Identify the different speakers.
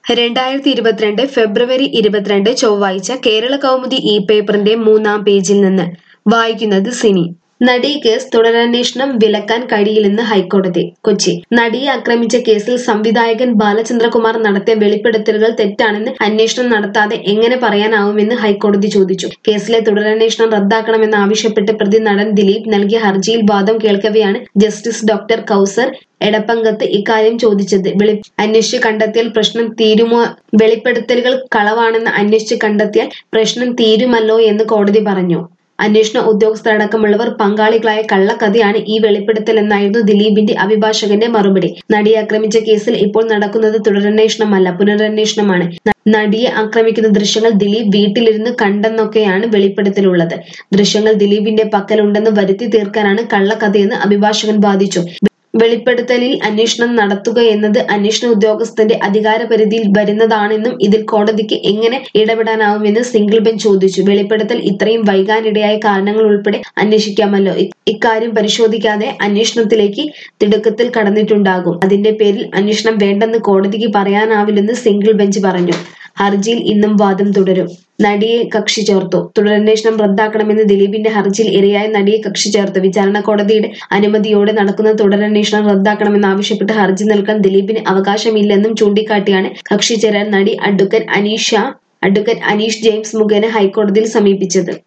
Speaker 1: രണ്ടായിരത്തി ഇരുപത്തിരണ്ട് ഫെബ്രുവരി ഇരുപത്തിരണ്ട് ചൊവ്വാഴ്ച കേരള കൗമുദി ഇ പേപ്പറിന്റെ മൂന്നാം പേജിൽ നിന്ന് വായിക്കുന്നത് സിനി നടി കേസ് തുടരന്വേഷണം വിലക്കാൻ കഴിയില്ലെന്ന് ഹൈക്കോടതി കൊച്ചി നടിയെ ആക്രമിച്ച കേസിൽ സംവിധായകൻ ബാലചന്ദ്രകുമാർ നടത്തിയ വെളിപ്പെടുത്തലുകൾ തെറ്റാണെന്ന് അന്വേഷണം നടത്താതെ എങ്ങനെ പറയാനാവുമെന്ന് ഹൈക്കോടതി ചോദിച്ചു കേസിലെ തുടരന്വേഷണം റദ്ദാക്കണമെന്ന് ആവശ്യപ്പെട്ട് പ്രതി നടൻ ദിലീപ് നൽകിയ ഹർജിയിൽ വാദം കേൾക്കവെയാണ് ജസ്റ്റിസ് ഡോക്ടർ കൗസർ എടപ്പങ്കത്ത് ഇക്കാര്യം ചോദിച്ചത് വെളി അന്വേഷിച്ച് കണ്ടെത്തിയാൽ പ്രശ്നം തീരുമോ വെളിപ്പെടുത്തലുകൾ കളവാണെന്ന് അന്വേഷിച്ച് കണ്ടെത്തിയാൽ പ്രശ്നം തീരുമല്ലോ എന്ന് കോടതി പറഞ്ഞു അന്വേഷണ ഉദ്യോഗസ്ഥരടക്കമുള്ളവർ പങ്കാളികളായ കള്ളക്കഥയാണ് ഈ വെളിപ്പെടുത്തൽ എന്നായിരുന്നു ദിലീപിന്റെ അഭിഭാഷകന്റെ മറുപടി നടിയെ ആക്രമിച്ച കേസിൽ ഇപ്പോൾ നടക്കുന്നത് തുടരന്വേഷണമല്ല പുനരന്വേഷണമാണ് ന- നടിയെ ആക്രമിക്കുന്ന ദൃശ്യങ്ങൾ ദിലീപ് വീട്ടിലിരുന്ന് കണ്ടെന്നൊക്കെയാണ് വെളിപ്പെടുത്തലുള്ളത് ദൃശ്യങ്ങൾ ദിലീപിന്റെ പക്കലുണ്ടെന്ന് വരുത്തി തീർക്കാനാണ് കള്ളക്കഥയെന്ന് അഭിഭാഷകൻ വാദിച്ചു വെളിപ്പെടുത്തലിൽ അന്വേഷണം നടത്തുക എന്നത് അന്വേഷണ ഉദ്യോഗസ്ഥന്റെ അധികാരപരിധിയിൽ വരുന്നതാണെന്നും ഇതിൽ കോടതിക്ക് എങ്ങനെ ഇടപെടാനാവുമെന്ന് സിംഗിൾ ബെഞ്ച് ചോദിച്ചു വെളിപ്പെടുത്തൽ ഇത്രയും വൈകാനിടയായ കാരണങ്ങൾ ഉൾപ്പെടെ അന്വേഷിക്കാമല്ലോ ഇ- ഇക്കാര്യം പരിശോധിക്കാതെ അന്വേഷണത്തിലേക്ക് തിടുക്കത്തിൽ കടന്നിട്ടുണ്ടാകും അതിന്റെ പേരിൽ അന്വേഷണം വേണ്ടെന്ന് കോടതിക്ക് പറയാനാവില്ലെന്ന് സിംഗിൾ ബെഞ്ച് പറഞ്ഞു ഹർജിയിൽ ഇന്നും വാദം തുടരും നടിയെ കക്ഷി ചേർത്തു തുടരന്വേഷണം റദ്ദാക്കണമെന്ന് ദിലീപിന്റെ ഹർജിയിൽ ഇരയായ നടിയെ കക്ഷി ചേർത്തു വിചാരണ കോടതിയുടെ അനുമതിയോടെ നടക്കുന്ന തുടരന്വേഷണം റദ്ദാക്കണമെന്ന് ആവശ്യപ്പെട്ട് ഹർജി നൽകാൻ ദിലീപിന് അവകാശമില്ലെന്നും ചൂണ്ടിക്കാട്ടിയാണ് കക്ഷി ചേരാൻ നടി advocate Aneesha advocate Aneesh James മുഖേന ഹൈക്കോടതിയിൽ സമീപിച്ചത്